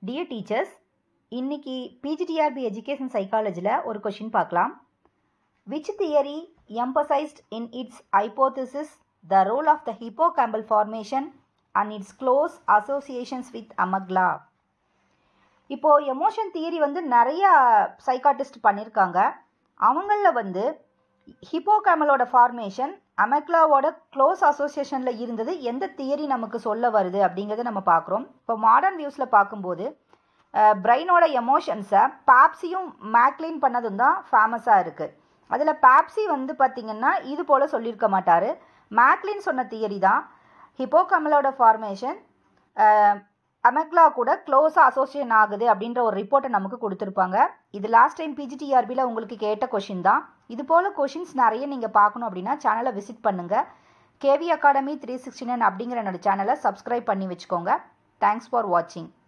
dear teachers இன்னைக்கு PGTRB education சைக்காலஜியில் ஒரு கொஷின் பார்க்கலாம் which theory emphasised in its hypothesis the role of the hippocampal formation and its close associations with amygdala இப்போது emotion theory வந்து நிறைய psychiatrist பண்ணியிருக்காங்க அவங்களில் வந்து ஹிப்போகேமலோட ஃபார்மேஷன் அமெக்லாவோட க்ளோஸ் அசோசியேஷனில் இருந்தது எந்த தியரி நமக்கு சொல்ல வருது அப்படிங்கிறத நம்ம பார்க்குறோம் இப்போ மாடர்ன் வியூஸில் பார்க்கும்போது பிரெயினோட எமோஷன்ஸை பாப்சியும் மேக்லின் பண்ணதும் தான் ஃபேமஸாக இருக்குது அதில் பாப்சி வந்து பார்த்திங்கன்னா இது போல் சொல்லியிருக்க மாட்டார் மேக்லின் சொன்ன தியரி தான் ஹிப்போகமலோட ஃபார்மேஷன் அமெக்லா கூட க்ளோஸாக அசோசியேட் ஆகுது அப்படின்ற ஒரு ரிப்போர்ட்டை நமக்கு கொடுத்துருப்பாங்க இது லாஸ்ட் டைம் பிஜிடிஆர்பியில் உங்களுக்கு கேட்ட கொஷின் தான் இது போல் கொஷின்ஸ் நிறைய நீங்கள் பார்க்கணும் அப்படின்னா சேனலை விசிட் பண்ணுங்கள் K V academy three sixty nine அப்படிங்கிற என்னோட சேனலை சப்ஸ்கிரைப் பண்ணி வச்சுக்கோங்க தேங்க்ஸ் ஃபார் வாட்சிங்